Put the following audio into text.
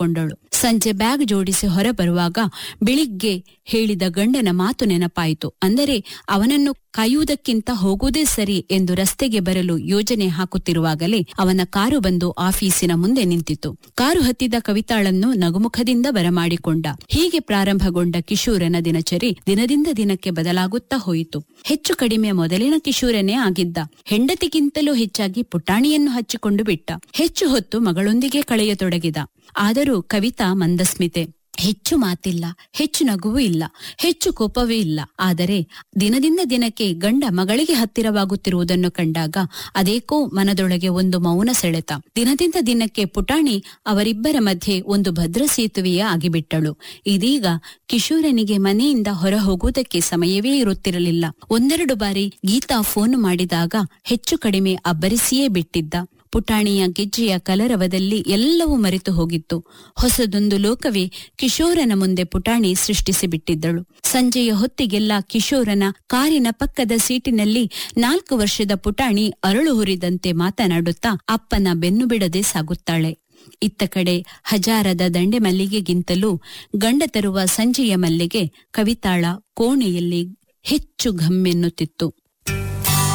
ಮಲಗಿಕೊಂಡಳು ಸಂಜೆ ಬ್ಯಾಗ್ ಜೋಡಿಸಿ ಹೊರ ಬರುವಾಗ ಬೆಳಿಗ್ಗೆ ಹೇಳಿದ ಗಂಡನ ಮಾತು ನೆನಪಾಯಿತು ಅಂದರೆ ಅವನನ್ನು ಕಾಯುವುದಕ್ಕಿಂತ ಹೋಗುವುದೇ ಸರಿ ಎಂದು ರಸ್ತೆಗೆ ಬರಲು ಯೋಜನೆ ಹಾಕುತ್ತಿರುವಾಗಲೇ ಅವನ ಕಾರು ಬಂದು ಆಫೀಸಿನ ಮುಂದೆ ನಿಂತಿತು ಕಾರು ಹತ್ತಿದ ಕವಿತಾಳನ್ನು ನಗುಮುಖದಿಂದ ಬರಮಾಡಿಕೊಂಡ ಹೀಗೆ ಪ್ರಾರಂಭಗೊಂಡ ಕಿಶೋರನ ದಿನಚರಿ ದಿನದಿಂದ ದಿನಕ್ಕೆ ಬದಲಾಗುತ್ತಾ ಹೋಯಿತು ಹೆಚ್ಚು ಕಡಿಮೆ ಮೊದಲಿನ ಕಿಶೋರನೇ ಆಗಿದ್ದ ಹೆಂಡತಿಗಿಂತಲೂ ಹೆಚ್ಚಾಗಿ ಪುಟಾಣಿಯನ್ನು ಹಚ್ಚಿಕೊಂಡು ಬಿಟ್ಟ ಹೆಚ್ಚು ಹೊತ್ತು ಮಗಳೊಂದಿಗೆ ಕಳೆಯತೊಡಗಿದ ಆದರೂ ಕವಿತಾ ಮಂದಸ್ಮಿತೆ ಹೆಚ್ಚು ಮಾತಿಲ್ಲ ಹೆಚ್ಚು ನಗುವೂ ಇಲ್ಲ ಹೆಚ್ಚು ಕೋಪವೂ ಇಲ್ಲ ಆದರೆ ದಿನದಿಂದ ದಿನಕ್ಕೆ ಗಂಡ ಮಗಳಿಗೆ ಹತ್ತಿರವಾಗುತ್ತಿರುವುದನ್ನು ಕಂಡಾಗ ಅದೇಕೋ ಮನದೊಳಗೆ ಒಂದು ಮೌನ ಸೆಳೆತ ದಿನದಿಂದ ದಿನಕ್ಕೆ ಪುಟಾಣಿ ಅವರಿಬ್ಬರ ಮಧ್ಯೆ ಒಂದು ಭದ್ರ ಸೇತುವೆಯೇ ಆಗಿಬಿಟ್ಟಳು ಇದೀಗ ಕಿಶೋರನಿಗೆ ಮನೆಯಿಂದ ಹೊರ ಹೋಗುವುದಕ್ಕೆ ಸಮಯವೇ ಇರುತ್ತಿರಲಿಲ್ಲ ಒಂದೆರಡು ಬಾರಿ ಗೀತಾ ಫೋನ್ ಮಾಡಿದಾಗ ಹೆಚ್ಚು ಕಡಿಮೆ ಅಬ್ಬರಿಸಿಯೇ ಬಿಟ್ಟಿದ್ದ ಪುಟಾಣಿಯ ಗೆಜ್ಜೆಯ ಕಲರವದಲ್ಲಿ ಎಲ್ಲವೂ ಮರೆತು ಹೋಗಿತ್ತು ಹೊಸದೊಂದು ಲೋಕವೇ ಕಿಶೋರನ ಮುಂದೆ ಪುಟಾಣಿ ಸೃಷ್ಟಿಸಿ ಬಿಟ್ಟಿದ್ದಳು ಸಂಜೆಯ ಹೊತ್ತಿಗೆಲ್ಲ ಕಿಶೋರನ ಕಾರಿನ ಪಕ್ಕದ ಸೀಟಿನಲ್ಲಿ ನಾಲ್ಕು ವರ್ಷದ ಪುಟಾಣಿ ಅರಳು ಹುರಿದಂತೆ ಮಾತನಾಡುತ್ತಾ ಅಪ್ಪನ ಬೆನ್ನು ಬಿಡದೆ ಸಾಗುತ್ತಾಳೆ ಇತ್ತ ಕಡೆ ಹಜಾರದ ದಂಡೆ ಮಲ್ಲಿಗೆಗಿಂತಲೂ ಗಂಡ ತರುವ ಸಂಜೆಯ ಮಲ್ಲಿಗೆ ಕವಿತಾಳ ಕೋಣೆಯಲ್ಲಿ ಹೆಚ್ಚು ಘಮ್ಮೆನ್ನುತ್ತಿತ್ತು